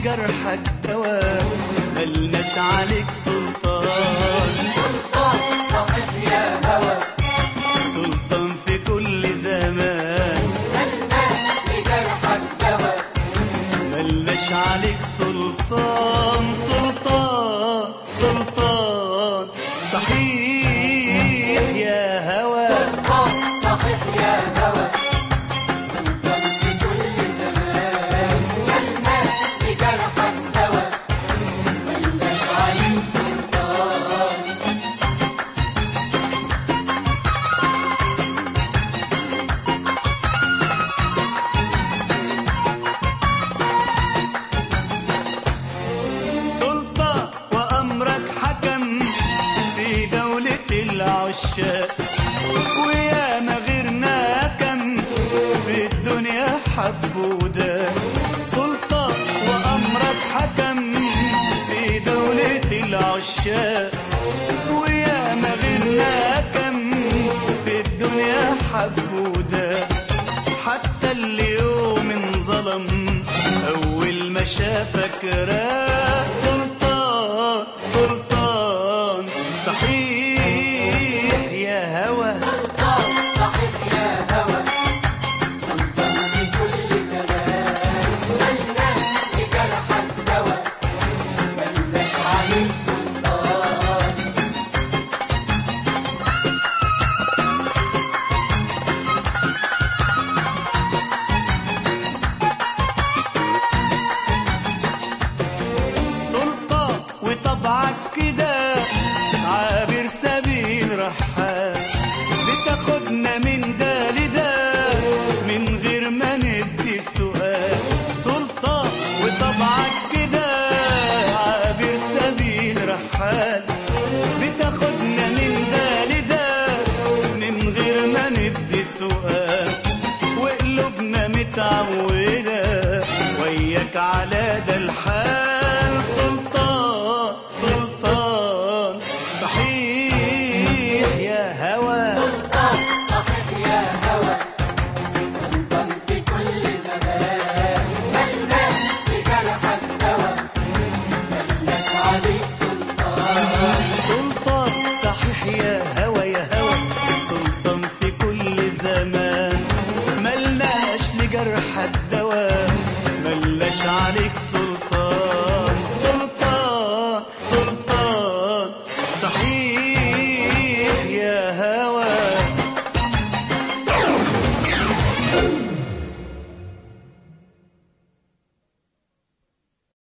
لجرحك دواء ملناش عليك سلطان سلطان صحيح يا هوى سلطان في كل زمان ملناش لجرحك دواء ملناش عليك سلطان سلطان سلطان صحيح يا هوى سلطان صحيح يا هوى سلطان في كل زمان ملناش لجرحك دواء ملناش عليه سلطان سلطة وأمرك حكم في دولة العشاق ويا ما غيرنا كم في الدنيا حبودا سلطة وأمرك حكم في دولة العشاق ويا ما غيرنا كم في الدنيا حبودا حتى اليوم انظلم أول ما شافك راق سلطان سلطان صحيح يا هوى سلطان صحيح يا هوى سلطان في كل زمان ملناش لجرحك دواء ملناش عليه سلطان سلطة وطبعك كده عابر سبيل رحال بتاخدنا من ده لده من غير ما ندي السؤال سلطة وطبعك كده عابر سبيل رحال بتاخدنا من ده لده من غير ما ندي سؤال وقلوبنا متعودة وياك على ده الحال سلطان سلطان صحيح يا هوى سلطان صحيح يا هوى سلطان في كل زمان ملناش لجرحك دواء ملناش عليه سلطان سلطان صحيح يا هوى يا هوى سلطان في كل زمان ملناش لجرح الدواء ملناش عليك سلطان